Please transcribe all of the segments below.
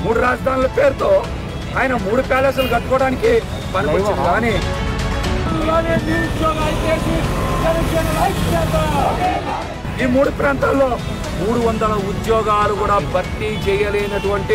మూడు రాజధానుల పేరుతో ఆయన మూడు ప్యాలెస్లు కట్టుకోవడానికి పనికొచ్చింది కానీ ఈ మూడు ప్రాంతాల్లో మూడు వందల ఉద్యోగాలు కూడా భర్తీ చేయలేనటువంటి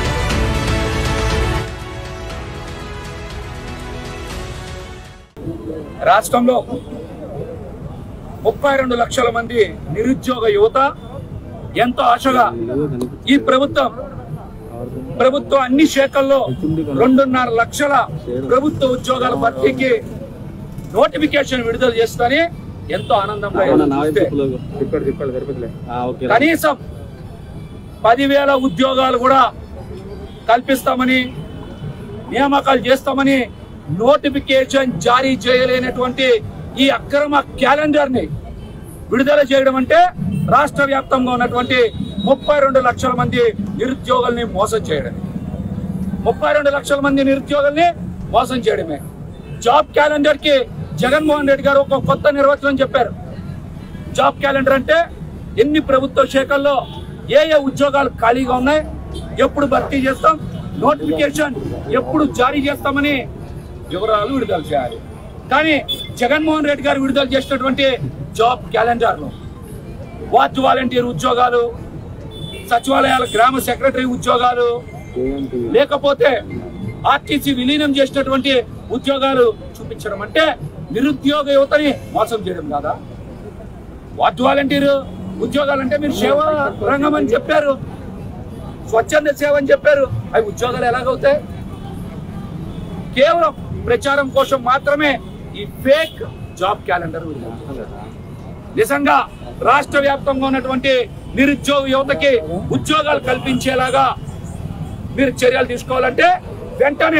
రాష్ట్రంలో ముప్పై రెండు లక్షల మంది నిరుద్యోగ యువత ఎంతో ఆశగా ఈ ప్రభుత్వం ప్రభుత్వం అన్ని శాఖల్లో రెండున్నర లక్షల ప్రభుత్వ ఉద్యోగాల భర్తీకి నోటిఫికేషన్ విడుదల చేస్తని ఎంతో ఆనందంగా ఎదురు చూస్తే కనీసం పదివేల ఉద్యోగాలు కూడా కల్పిస్తామని నియామకాలు చేస్తామని నోటిఫికేషన్ జారీ చేయలేనటువంటి ఈ అక్రమ క్యాలెండర్ ని విడుదల చేయడం అంటే రాష్ట్ర వ్యాప్తంగా ఉన్నటువంటి ముప్పై రెండు లక్షల మంది నిరుద్యోగుల్ని మోసం చేయడం ముప్పై రెండు లక్షల మంది నిరుద్యోగుల్ని మోసం చేయడమే జాబ్ క్యాలెండర్ కి జగన్మోహన్ రెడ్డి గారు ఒక కొత్త నిర్వచనం చెప్పారు జాబ్ క్యాలెండర్ అంటే ఎన్ని ప్రభుత్వ శాఖల్లో ఏ ఏ ఉద్యోగాలు ఖాళీగా ఉన్నాయి ఎప్పుడు భర్తీ చేస్తాం నోటిఫికేషన్ ఎప్పుడు జారీ చేస్తామని వివరాలు విడుదల చేయాలి కానీ జగన్మోహన్ రెడ్డి గారు విడుదల చేసినటువంటి జాబ్ క్యాలెండర్ లో వార్డు వాలంటీర్ ఉద్యోగాలు సచివాలయాల గ్రామ సెక్రటరీ ఉద్యోగాలు లేకపోతే ఆర్టీసీ విలీనం చేసినటువంటి ఉద్యోగాలు చూపించడం అంటే నిరుద్యోగ యువతని మోసం చేయడం కాదా వార్డు వాలంటీర్ ఉద్యోగాలంటే మీరు సేవా రంగం అని చెప్పారు స్వచ్ఛంద సేవ అని చెప్పారు అవి ఉద్యోగాలు ఎలాగవుతాయి కేవలం ప్రచారం కోసం మాత్రమే ఈ ఫేక్ జాబ్ క్యాలెండర్ విడుదల నిజంగా రాష్ట్ర వ్యాప్తంగా ఉన్నటువంటి నిరుద్యోగ యువతకి ఉద్యోగాలు కల్పించేలాగా మీరు చర్యలు తీసుకోవాలంటే వెంటనే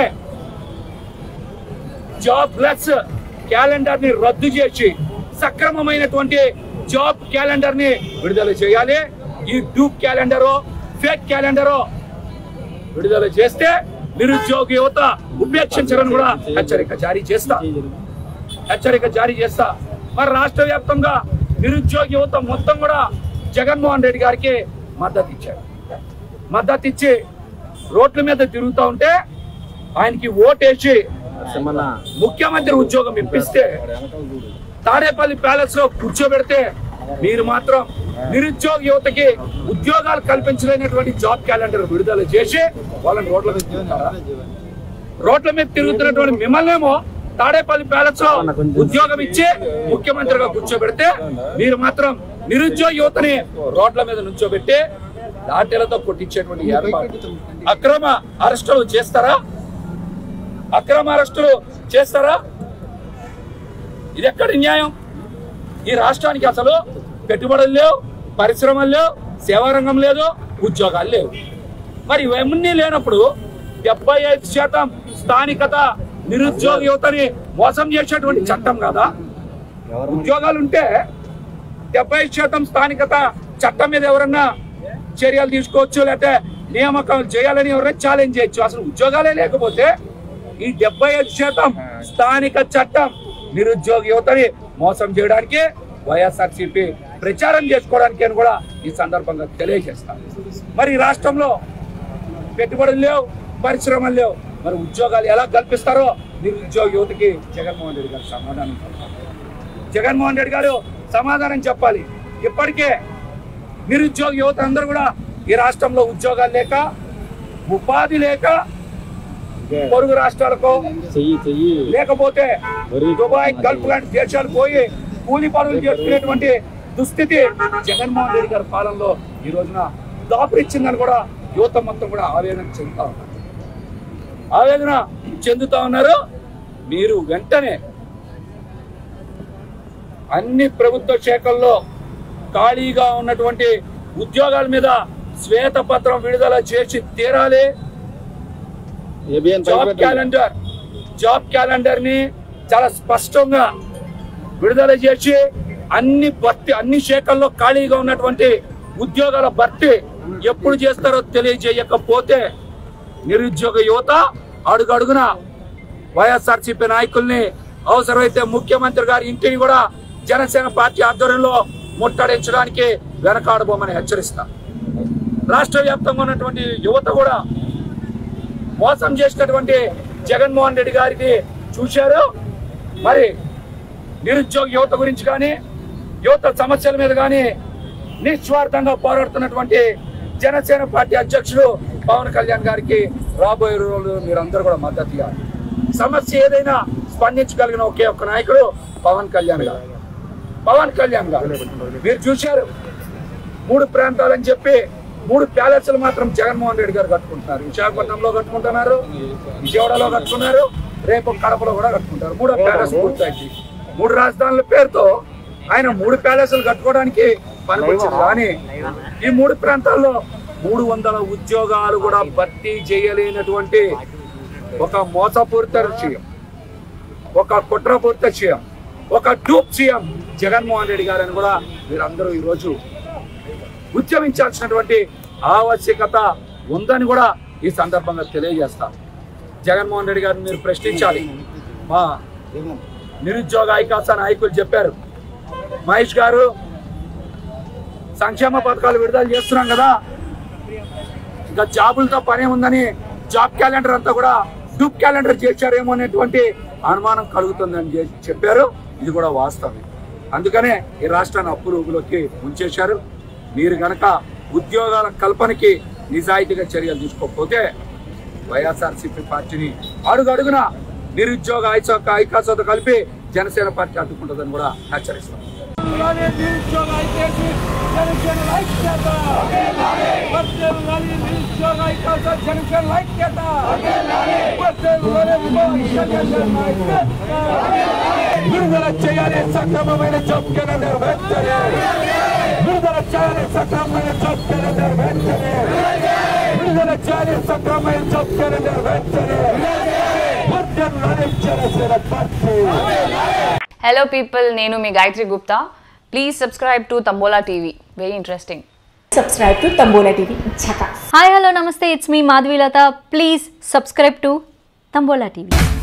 జాబ్ లెస్ క్యాలెండర్ ని రద్దు చేసి సక్రమమైనటువంటి జాబ్ క్యాలెండర్ ని విడుదల చేయాలి ఈ డూప్ క్యాలెండరో ఫేక్ క్యాలెండరో విడుదల చేస్తే నిరుద్యోగ యువత ఉపేక్షించరని కూడా హెచ్చరిక జారీ చేస్తా హెచ్చరిక జారీ చేస్తా మరి రాష్ట్ర వ్యాప్తంగా నిరుద్యోగ యువత మొత్తం కూడా జగన్మోహన్ రెడ్డి గారికి మద్దతు ఇచ్చారు మద్దతు ఇచ్చి రోడ్ల మీద తిరుగుతూ ఉంటే ఆయనకి ఓటేసి ముఖ్యమంత్రి ఉద్యోగం ఇప్పిస్తే తాడేపల్లి ప్యాలెస్ లో కూర్చోబెడితే మీరు మాత్రం నిరుద్యోగ యువతకి ఉద్యోగాలు కల్పించలేనటువంటి జాబ్ క్యాలెండర్ విడుదల చేసి వాళ్ళని రోడ్ల మీద తిరుగుతారా రోడ్ల మీద తిరుగుతున్నటువంటి మిమ్మల్నేమో తాడేపల్లి ప్యాలెస్ లో ఉద్యోగం ఇచ్చి ముఖ్యమంత్రిగా కూర్చోబెడితే మీరు మాత్రం నిరుద్యోగ యువతని రోడ్ల మీద నుంచోబెట్టి లాఠీలతో కొట్టించేటువంటి ఏర్పాటు అక్రమ అరెస్టులు చేస్తారా అక్రమ అరెస్టులు చేస్తారా ఇది ఎక్కడి న్యాయం ఈ రాష్ట్రానికి అసలు పెట్టుబడులు లేవు పరిశ్రమలు లేవు సేవా రంగం లేదు ఉద్యోగాలు లేవు మరి ఇవన్నీ లేనప్పుడు డెబ్బై ఐదు శాతం స్థానికత నిరుద్యోగ యువతని మోసం చేసేటువంటి చట్టం కదా ఉద్యోగాలు ఉంటే డెబ్బై ఐదు శాతం స్థానికత చట్టం మీద ఎవరన్నా చర్యలు తీసుకోవచ్చు లేకపోతే నియామకాలు చేయాలని ఎవరైనా ఛాలెంజ్ చేయొచ్చు అసలు ఉద్యోగాలే లేకపోతే ఈ డెబ్బై ఐదు శాతం స్థానిక చట్టం నిరుద్యోగ యువతని మోసం చేయడానికి వైఎస్ఆర్సీపీ ప్రచారం చేసుకోవడానికి అని కూడా ఈ సందర్భంగా తెలియజేస్తాను మరి ఈ రాష్ట్రంలో పెట్టుబడులు లేవు పరిశ్రమలు లేవు మరి ఉద్యోగాలు ఎలా కల్పిస్తారో నిరుద్యోగ యువతకి జగన్మోహన్ రెడ్డి గారు సమాధానం చెప్పాలి జగన్మోహన్ రెడ్డి గారు సమాధానం చెప్పాలి ఇప్పటికే నిరుద్యోగ యువత అందరూ కూడా ఈ రాష్ట్రంలో ఉద్యోగాలు లేక ఉపాధి లేక పొరుగు రాష్ట్రాలకు చెయ్యి చెయ్యి లేకపోతే మరి దుబాయ్ గల్ఫ్ లాంటి దేశాలు పోయి కూలి పనులు చేసుకునేటువంటి దుస్థితి జగన్మోహన్ రెడ్డి గారి పాలనలో ఈ రోజున దాపురిచ్చిందని కూడా యువత మొత్తం కూడా ఆవేదన చెందుతా ఉన్నారు ఆవేదన చెందుతా ఉన్నారు మీరు వెంటనే అన్ని ప్రభుత్వ శాఖల్లో ఖాళీగా ఉన్నటువంటి ఉద్యోగాల మీద శ్వేతపత్రం విడుదల చేసి తీరాలి ABN job calendar job calendar ని చాలా స్పష్టంగా విడుదల చేసి అన్ని భర్తీ అన్ని శాఖల్లో ఖాళీగా ఉన్నటువంటి ఉద్యోగాల భర్తీ ఎప్పుడు చేస్తారో తెలియజేయకపోతే నిరుద్యోగ యువత అడుగడుగున వైఎస్ఆర్సీపీ నాయకుల్ని అవసరమైతే ముఖ్యమంత్రి గారి ఇంటిని కూడా జనసేన పార్టీ ఆధ్వర్యంలో ముట్టడించడానికి వెనకాడబోమని హెచ్చరిస్తా రాష్ట్ర వ్యాప్తంగా ఉన్నటువంటి యువత కూడా మోసం చేసినటువంటి జగన్మోహన్ రెడ్డి గారికి చూశారు మరి నిరుద్యోగ యువత గురించి కానీ యువత సమస్యల మీద కానీ నిస్వార్థంగా పోరాడుతున్నటువంటి జనసేన పార్టీ అధ్యక్షుడు పవన్ కళ్యాణ్ గారికి రాబోయే రోజులు మీరందరూ కూడా మద్దతు ఇవ్వాలి సమస్య ఏదైనా స్పందించగలిగిన ఒకే ఒక్క నాయకుడు పవన్ కళ్యాణ్ గారు పవన్ కళ్యాణ్ గారు మీరు చూశారు మూడు ప్రాంతాలని చెప్పి మూడు ప్యాలెస్లు మాత్రం జగన్మోహన్ రెడ్డి గారు కట్టుకుంటున్నారు విశాఖపట్నంలో కట్టుకుంటున్నారు విజయవాడలో కట్టుకున్నారు రేపు కడపలో కూడా కట్టుకుంటారు మూడో ప్యాలెస్ పూర్తయింది మూడు రాజధానుల పేరుతో ఆయన మూడు ప్యాలెస్లు కట్టుకోవడానికి పనికొచ్చింది కానీ ఈ మూడు ప్రాంతాల్లో మూడు వందల ఉద్యోగాలు కూడా భర్తీ చేయలేనటువంటి ఒక మోసపూరిత విషయం ఒక కుట్రపూరిత విషయం ఒక డూప్ సీఎం జగన్మోహన్ రెడ్డి గారని కూడా మీరందరూ ఈరోజు ఉద్యమించాల్సినటువంటి ఆవశ్యకత ఉందని కూడా ఈ సందర్భంగా తెలియజేస్తాం జగన్మోహన్ రెడ్డి గారిని మీరు ప్రశ్నించాలి మా నిరుద్యోగ ఐకాస నాయకులు చెప్పారు మహేష్ గారు సంక్షేమ పథకాలు విడుదల చేస్తున్నాం కదా ఇంకా జాబులతో పనే ఉందని జాబ్ క్యాలెండర్ అంతా కూడా డూప్ క్యాలెండర్ చేశారేమో అనేటువంటి అనుమానం కలుగుతుందని చె- చెప్పారు ఇది కూడా వాస్తవం అందుకనే ఈ రాష్ట్రాన్ని అప్పులు ఊబిలోకి ముంచేశారు మీరు గనక ఉద్యోగాల కల్పనకి నిజాయితీగా చర్యలు తీసుకోకపోతే వైఎస్ఆర్సీపీ పార్టీని అడుగడుగున నిరుద్యోగ ఐచోక ఐకాసోతో కలిపి జనసేన పార్టీ అడ్డుకుంటుందని కూడా హెచ్చరిస్తాం నిరుద్యోగ ఐక్యత జనసేన ఐక్యత నిరుద్యోగ ఐక్యత జనసేన ఐక్యత విడుదల చేయాలి సక్రమమైన జాబ్ క్యాలెండర్ వెంటనే విడుదల చేయాలి సక్రమమైన జాబ్ క్యాలెండర్ వెంటనే విడుదల చేయాలి సక్రమమైన జాబ్ క్యాలెండర్ వెంటనే Vardhan Janasena party hello people నేను మీ Gayatri Gupta please subscribe to Tambola TV very interesting subscribe to Tambola TV. Chaka. Hi hello నమస్తే ఇట్స్ మీ Madhavilatha please subscribe to Tambola TV